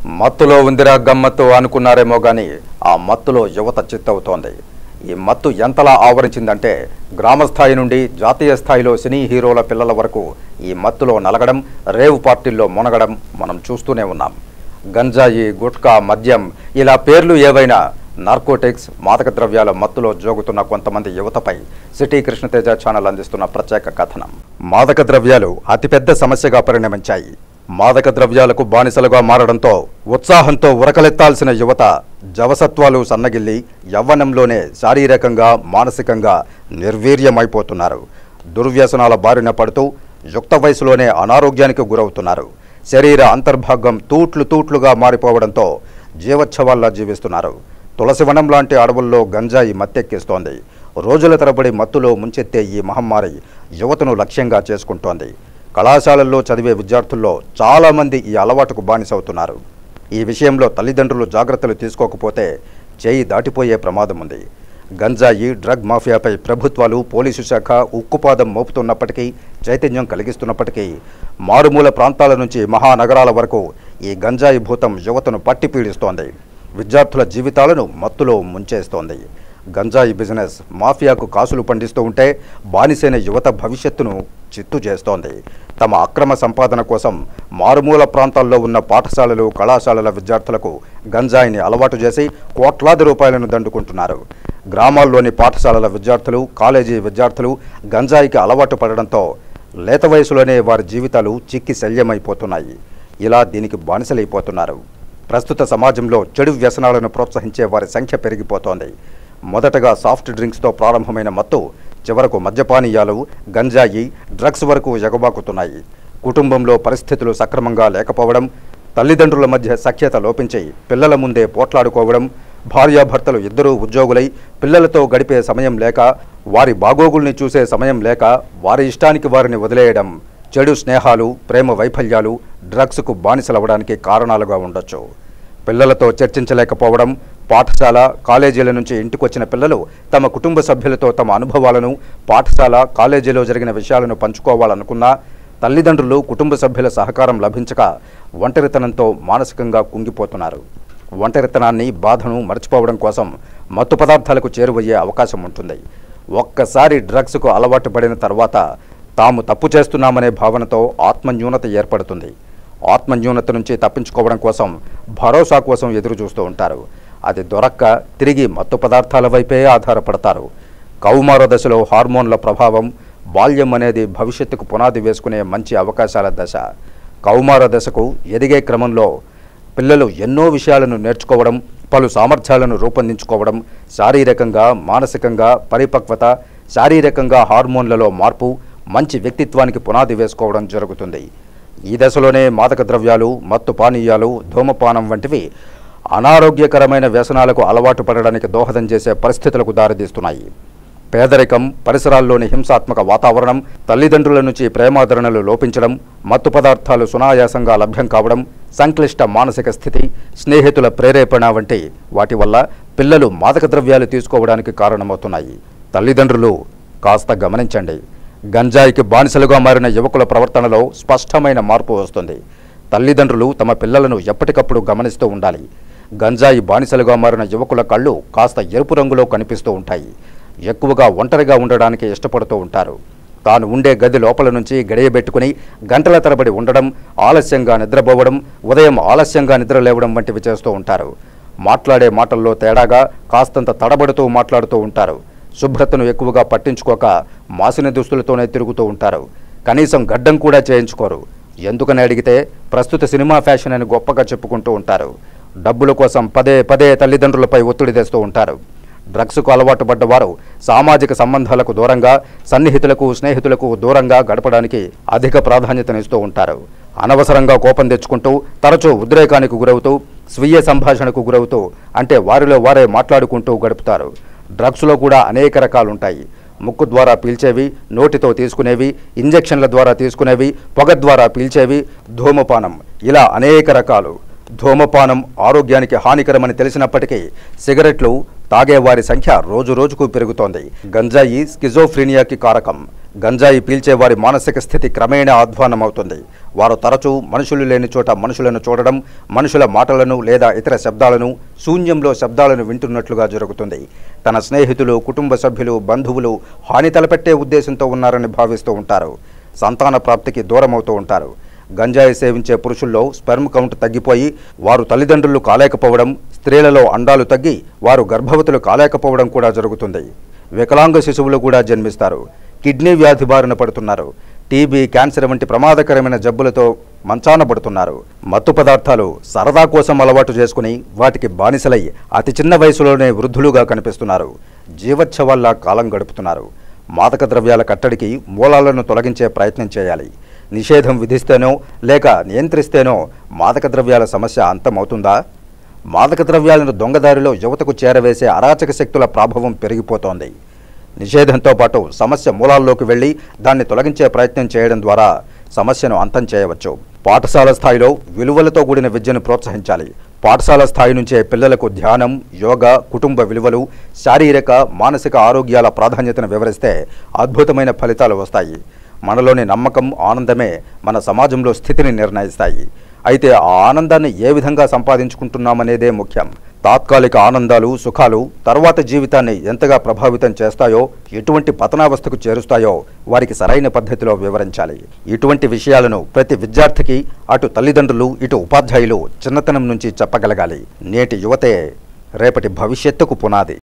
మత్తులో ఉందిరా గమ్మత్తు అనుకున్నారేమో గాని ఆ మత్తులో యువత చిత్తవుతోంది ఈ మత్తు ఎంతలా ఆవరించిందంటే గ్రామ స్థాయి నుండి జాతీయ స్థాయిలో సినీ హీరోల పిల్లల వరకు ఈ మత్తులో నలగడం రేవు పార్టీల్లో మునగడం మనం చూస్తూనే ఉన్నాం గంజాయి గుట్కా మద్యం ఇలా పేర్లు ఏవైనా నార్కోటిక్స్ మాదక ద్రవ్యాల మత్తులో జోగుతున్న కొంతమంది యువతపై సిటీ కృష్ణతేజ ఛానల్ అందిస్తున్న ప్రత్యేక కథనం మాదక ద్రవ్యాలు అతిపెద్ద సమస్యగా పరిణమించాయి మాదక ద్రవ్యాలకు బానిసలుగా మారడంతో ఉత్సాహంతో ఉరకలెత్తాల్సిన యువత జవసత్వాలు సన్నగిల్లి యవ్వనంలోనే శారీరకంగా మానసికంగా నిర్వీర్యమైపోతున్నారు దుర్వ్యసనాల బారిన పడుతూ యుక్త వయసులోనే అనారోగ్యానికి గురవుతున్నారు శరీర అంతర్భాగం తూట్లు తూట్లుగా మారిపోవడంతో జీవోత్సవాల్లా జీవిస్తున్నారు తులసివనం లాంటి అడవుల్లో గంజాయి మత్తెక్కిస్తోంది రోజుల తరబడి మత్తులో ముంచెత్తే ఈ మహమ్మారి యువతను లక్ష్యంగా చేసుకుంటోంది కళాశాలల్లో చదివే విద్యార్థుల్లో చాలామంది ఈ అలవాటుకు బానిసవుతున్నారు ఈ విషయంలో తల్లిదండ్రులు జాగ్రత్తలు తీసుకోకపోతే చేయి దాటిపోయే ప్రమాదం ఉంది గంజాయి డ్రగ్ మాఫియాపై ప్రభుత్వాలు పోలీసు శాఖ ఉక్కుపాదం మోపుతున్నప్పటికీ చైతన్యం కలిగిస్తున్నప్పటికీ మారుమూల ప్రాంతాల నుంచి మహానగరాల వరకు ఈ గంజాయి భూతం యువతను పట్టి పీడిస్తోంది విద్యార్థుల జీవితాలను మత్తులో ముంచేస్తోంది గంజాయి బిజినెస్ మాఫియాకు కాసులు పండిస్తూ ఉంటే బానిసైన యువత భవిష్యత్తును చిత్తు చేస్తోంది తమ అక్రమ సంపాదన కోసం మారుమూల ప్రాంతాల్లో ఉన్న పాఠశాలలు కళాశాలల విద్యార్థులకు గంజాయిని అలవాటు చేసి కోట్లాది రూపాయలను దండుకుంటున్నారు గ్రామాల్లోని పాఠశాలల విద్యార్థులు కాలేజీ విద్యార్థులు గంజాయికి అలవాటు పడడంతో లేత వయసులోనే వారి జీవితాలు చిక్కి శల్యమైపోతున్నాయి ఇలా దీనికి బానిసలైపోతున్నారు ప్రస్తుత సమాజంలో చెడు వ్యసనాలను ప్రోత్సహించే వారి సంఖ్య పెరిగిపోతోంది మొదటగా సాఫ్ట్ డ్రింక్స్తో ప్రారంభమైన మత్తు చివరకు మద్యపానీయాలు గంజాయి డ్రగ్స్ వరకు ఎగబాకుతున్నాయి కుటుంబంలో పరిస్థితులు సక్రమంగా లేకపోవడం తల్లిదండ్రుల మధ్య సఖ్యత లోపించి పిల్లల ముందే పోట్లాడుకోవడం భార్యాభర్తలు ఇద్దరూ ఉద్యోగులై పిల్లలతో గడిపే సమయం లేక వారి బాగోగుల్ని చూసే సమయం లేక వారి ఇష్టానికి వారిని వదిలేయడం చెడు స్నేహాలు ప్రేమ వైఫల్యాలు డ్రగ్స్కు బానిసలవ్వడానికి కారణాలుగా ఉండొచ్చు పిల్లలతో చర్చించలేకపోవడం పాఠశాల కాలేజీల నుంచి ఇంటికొచ్చిన పిల్లలు తమ కుటుంబ సభ్యులతో తమ అనుభవాలను పాఠశాల కాలేజీలో జరిగిన విషయాలను పంచుకోవాలనుకున్నా తల్లిదండ్రులు కుటుంబ సభ్యుల సహకారం లభించక ఒంటరితనంతో మానసికంగా కుంగిపోతున్నారు ఒంటరితనాన్ని బాధను మర్చిపోవడం కోసం మత్తు పదార్థాలకు చేరువయ్యే అవకాశం ఉంటుంది ఒక్కసారి డ్రగ్స్కు అలవాటు పడిన తర్వాత తాము తప్పు చేస్తున్నామనే భావనతో ఆత్మన్యూనత ఏర్పడుతుంది ఆత్మన్యూనత నుంచి తప్పించుకోవడం కోసం భరోసా కోసం ఎదురు చూస్తూ ఉంటారు అది దొరక్క తిరిగి మత్తు పదార్థాల వైపే ఆధారపడతారు కౌమార దశలో హార్మోన్ల ప్రభావం బాల్యం అనేది భవిష్యత్తుకు పునాది వేసుకునే మంచి అవకాశాల దశ కౌమార దశకు ఎదిగే క్రమంలో పిల్లలు ఎన్నో విషయాలను నేర్చుకోవడం పలు సామర్థ్యాలను రూపొందించుకోవడం శారీరకంగా మానసికంగా పరిపక్వత శారీరకంగా హార్మోన్లలో మార్పు మంచి వ్యక్తిత్వానికి పునాది వేసుకోవడం జరుగుతుంది ఈ దశలోనే మాదక ద్రవ్యాలు మత్తు పానీయాలు ధూమపానం వంటివి అనారోగ్యకరమైన వ్యసనాలకు అలవాటు పడడానికి దోహదం చేసే పరిస్థితులకు దారితీస్తున్నాయి పేదరికం పరిసరాల్లోని హింసాత్మక వాతావరణం తల్లిదండ్రుల నుంచి ప్రేమాదరణలు లోపించడం మత్తు పదార్థాలు సునాయాసంగా లభ్యం కావడం సంక్లిష్ట మానసిక స్థితి స్నేహితుల ప్రేరేపణ వంటి వాటి వల్ల పిల్లలు మాదక ద్రవ్యాలు తీసుకోవడానికి కారణమవుతున్నాయి తల్లిదండ్రులు కాస్త గమనించండి గంజాయికి బానిసలుగా మారిన యువకుల ప్రవర్తనలో స్పష్టమైన మార్పు వస్తుంది తల్లిదండ్రులు తమ పిల్లలను ఎప్పటికప్పుడు గమనిస్తూ ఉండాలి గంజాయి బానిసలుగా మారిన యువకుల కళ్ళు కాస్త ఎరుపు రంగులో కనిపిస్తూ ఉంటాయి ఎక్కువగా ఒంటరిగా ఉండడానికి ఇష్టపడుతూ ఉంటారు తాను ఉండే గది లోపల నుంచి గడియబెట్టుకుని గంటల తరబడి ఉండడం ఆలస్యంగా నిద్రపోవడం ఉదయం ఆలస్యంగా నిద్ర లేవడం వంటివి చేస్తూ ఉంటారు మాట్లాడే మాటల్లో తేడాగా కాస్తంత తడబడుతూ మాట్లాడుతూ ఉంటారు శుభ్రతను ఎక్కువగా పట్టించుకోక మాసిన దుస్తులతోనే తిరుగుతూ ఉంటారు కనీసం గడ్డం కూడా చేయించుకోరు ఎందుకని అడిగితే ప్రస్తుత సినిమా ఫ్యాషన్ అని గొప్పగా చెప్పుకుంటూ ఉంటారు డబ్బుల కోసం పదే పదే తల్లిదండ్రులపై ఒత్తిడి తెస్తూ ఉంటారు డ్రగ్స్కు అలవాటు పడ్డవారు సామాజిక సంబంధాలకు దూరంగా సన్నిహితులకు స్నేహితులకు దూరంగా గడపడానికి అధిక ప్రాధాన్యతనిస్తూ ఉంటారు అనవసరంగా కోపం తెచ్చుకుంటూ తరచూ ఉద్రేకానికి గురవుతూ స్వీయ సంభాషణకు గురవుతూ అంటే వారిలో వారే మాట్లాడుకుంటూ గడుపుతారు డ్రగ్స్లో కూడా అనేక రకాలు ఉంటాయి ముక్కు ద్వారా పీల్చేవి నోటితో తీసుకునేవి ఇంజెక్షన్ల ద్వారా తీసుకునేవి పొగ ద్వారా పీల్చేవి ధూమపానం ఇలా అనేక రకాలు ధూమపానం ఆరోగ్యానికి హానికరమని తెలిసినప్పటికీ సిగరెట్లు తాగేవారి సంఖ్య రోజు రోజుకు పెరుగుతోంది గంజాయి స్కిజోఫ్రీనియాకి కారకం గంజాయి పీల్చేవారి మానసిక స్థితి క్రమేణా అధ్వాన్నమవుతుంది వారు తరచూ మనుషులు లేని చోట మనుషులను చూడడం మనుషుల మాటలను లేదా ఇతర శబ్దాలను శూన్యంలో శబ్దాలను వింటున్నట్లుగా జరుగుతుంది తన స్నేహితులు కుటుంబ సభ్యులు బంధువులు హాని తలపెట్టే ఉద్దేశంతో ఉన్నారని భావిస్తూ ఉంటారు సంతాన ప్రాప్తికి దూరమవుతూ ఉంటారు గంజాయి సేవించే పురుషుల్లో స్పెర్మ్ కౌంట్ తగ్గిపోయి వారు తల్లిదండ్రులు కాలేకపోవడం స్త్రీలలో అండాలు తగ్గి వారు గర్భవతులు కాలేకపోవడం కూడా జరుగుతుంది వికలాంగ శిశువులు కూడా జన్మిస్తారు కిడ్నీ వ్యాధి బారిన పడుతున్నారు టీబీ క్యాన్సర్ వంటి ప్రమాదకరమైన జబ్బులతో మంచాన పడుతున్నారు మత్తు పదార్థాలు సరదా కోసం అలవాటు చేసుకుని వాటికి బానిసలై అతి చిన్న వయసులోనే వృద్ధులుగా కనిపిస్తున్నారు జీవచ్ఛవల్లా కాలం గడుపుతున్నారు మాదక ద్రవ్యాల కట్టడికి మూలాలను తొలగించే ప్రయత్నం చేయాలి నిషేధం విధిస్తేనో లేక నియంత్రిస్తేనో మాదక ద్రవ్యాల సమస్య అంతమవుతుందా మాదక ద్రవ్యాలను దొంగదారిలో యువతకు చేరవేసే అరాచక శక్తుల ప్రభావం పెరిగిపోతోంది నిషేధంతో పాటు సమస్య మూలాల్లోకి వెళ్ళి దాన్ని తొలగించే ప్రయత్నం చేయడం ద్వారా సమస్యను అంతం చేయవచ్చు పాఠశాల స్థాయిలో విలువలతో కూడిన విద్యను ప్రోత్సహించాలి పాఠశాల స్థాయి నుంచే పిల్లలకు ధ్యానం యోగా కుటుంబ విలువలు శారీరక మానసిక ఆరోగ్యాల ప్రాధాన్యతను వివరిస్తే అద్భుతమైన ఫలితాలు వస్తాయి మనలోని నమ్మకం ఆనందమే మన సమాజంలో స్థితిని నిర్ణయిస్తాయి అయితే ఆ ఆనందాన్ని ఏ విధంగా సంపాదించుకుంటున్నామనేదే ముఖ్యం తాత్కాలిక ఆనందాలు సుఖాలు తర్వాత జీవితాన్ని ఎంతగా ప్రభావితం చేస్తాయో ఎటువంటి పతనావస్థకు చేరుస్తాయో వారికి సరైన పద్ధతిలో వివరించాలి ఇటువంటి విషయాలను ప్రతి విద్యార్థికి అటు తల్లిదండ్రులు ఇటు ఉపాధ్యాయులు చిన్నతనం నుంచి చెప్పగలగాలి నేటి యువతే రేపటి భవిష్యత్తుకు పునాది